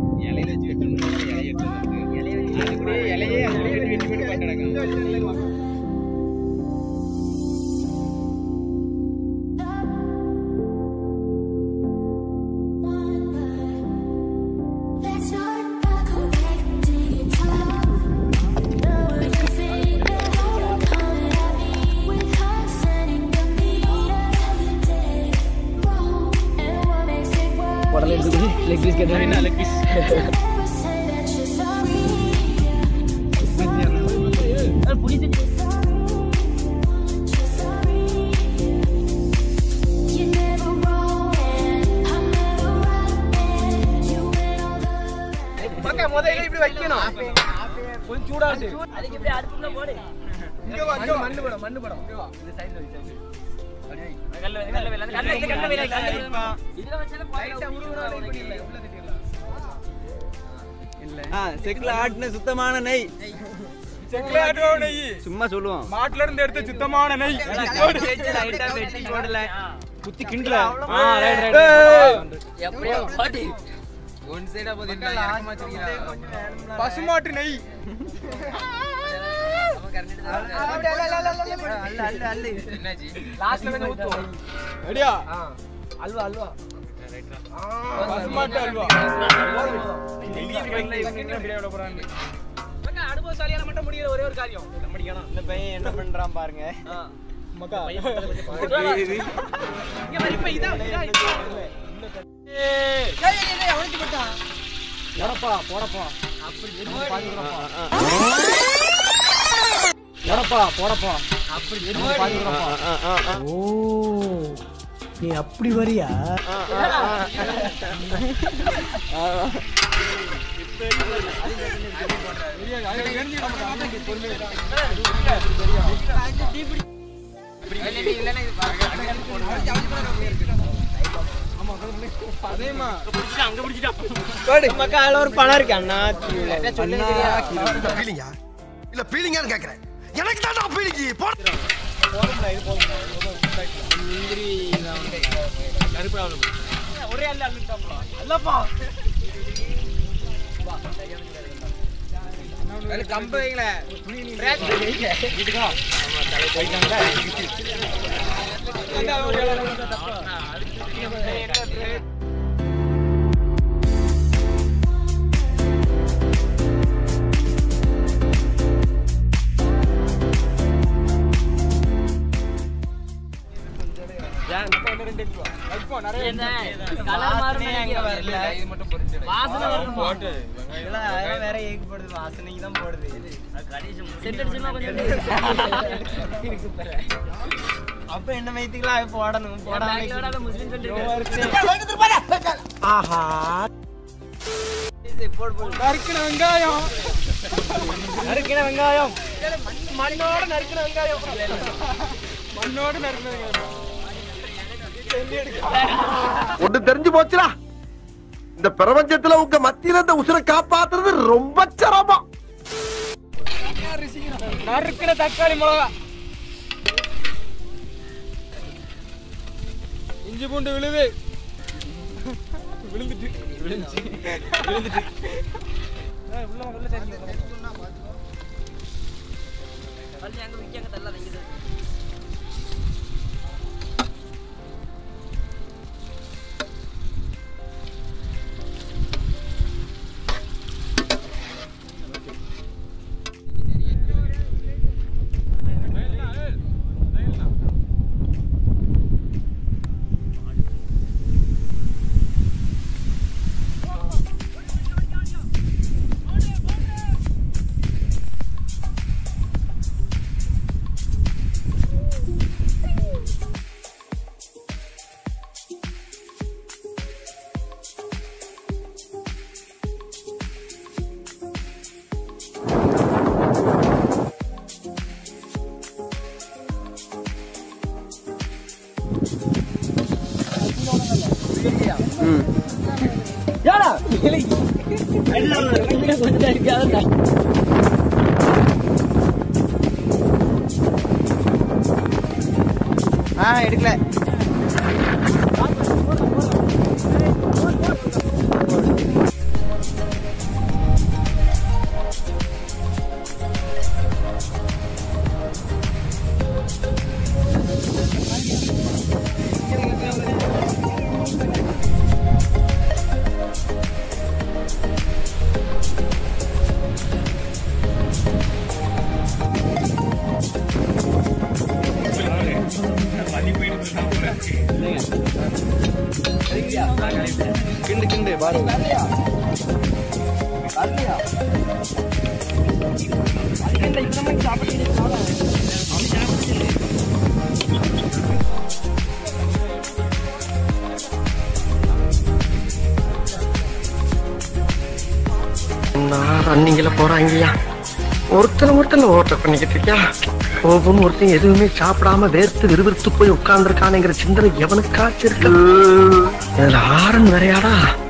இலையில வச்சு வெட்டணும் இலைய எடுத்து அதுக்குள்ளே இலையே அதுக்குள்ளே வெட்டி வெட்டி வெட்டி பார்த்து Let's start by connecting it Will you feel it all coming at me with hearts sending the hesitate, wrong, and what makes it worse? உடனே எடுத்து லெக் பீஸ் கேட்டு leg piece Never say that you're sorry. You're sorry. You're never wrong, and I'm never right. And you went all the மக்கா முதல்ல இப்படி வைக்கணும் கொஞ்சம் சூடாச்சு அதுக்கு இப்படி அடுப்புல போடு இங்க வா இங்க மண்ணு படம் மண்ணு படம் இங்க வா இந்த சைடுல வை சைடுல கல்ல கல்ல கல்ல கல்ல இந்த கல்ல வை கல்ல இதுல வச்சால லைட்டா உருவறோம் இப்படி இல்ல உள்ள திட்டிடலாம் செக்ல ஆட்டின சுத்தமான நெய் செக்ல ஆட்டோ நெய் சும்மா சொல்லுவோம் மாட்டுல இருந்து எடுத்த சுத்தமான நெய் லைட்டா வெட்டி போடல குத்தி கிண்டல எப்படியோ பாட்டி ஒன் சைடா பசுமாட்டு நெய் லாஸ்ட்ல கொஞ்சம் ஊத்துவோம் ரெடியா அல்வா அல்வா பசுமாட்டு அல்வா மக்கா அனுபவசாலியால மட்டும் முடியற ஒரே ஒரு காரியம் முடிக்கணும் இந்த பையன் என்ன பண்றான் பாருங்க மக்கா இங்க பாரு, இப்ப இதான் இதான், இதான். போடப்பா போடப்பா போடப்பா போடப்பா ஓ நீ அப்படி வரியா அதேமா மக்கா அதுல ஒரு பணம் இருக்கு அண்ணா பீலிங்கா இல்ல பீலிங்கான்னு கேக்குறேன் எனக்கு தான் பீலிங்கி போட ஒரே அல்ல அல்ல அல்லப்பா கம்பு வைங்களேன் வேற ஏக்கு போடுது வாசனைக்கு தான் போடுது அப்ப என்ன மைத்துக்கலாம் போடணும் போடாம ஆஹா போடு போடு நறுக்கின வெங்காயம் நறுக்கின வெங்காயம் மண்ணோட நறுக்கின வெங்காயம் மண்ணோடு நறுக்கின வெங்காயம் ஒண்ணு தெரிஞ்சு போச்சுடா இந்த பிரபஞ்சத்துல உங்க மத்தியில இந்த உசுரை காப்பாத்துறது ரொம்ப சிரமம் நறுக்கின தக்காளி மிளகா இஞ்சி பூண்டு விழுது விழுந்துட்டு விழுந்துச்சு விழுந்துட்டு ஏய், உள்ள வா, உள்ள சரிங்க ஆ எடுக்கல ரன்னிங்ல போறாங்கய்யா ஒருத்தனை ஒருத்தன ஓட்ட பண்ணிக்கிட்டு இருக்கியா ஒவ்வொன்னு ஒருத்தன் எதுவுமே சாப்பிடாம வேர்த்து விறுவிறுத்து போய் உட்கார்ந்துருக்கானுங்கிற சிந்தனை எவனுக்காச்சும் இருக்கு இதுல ஆரன் வேறையாடா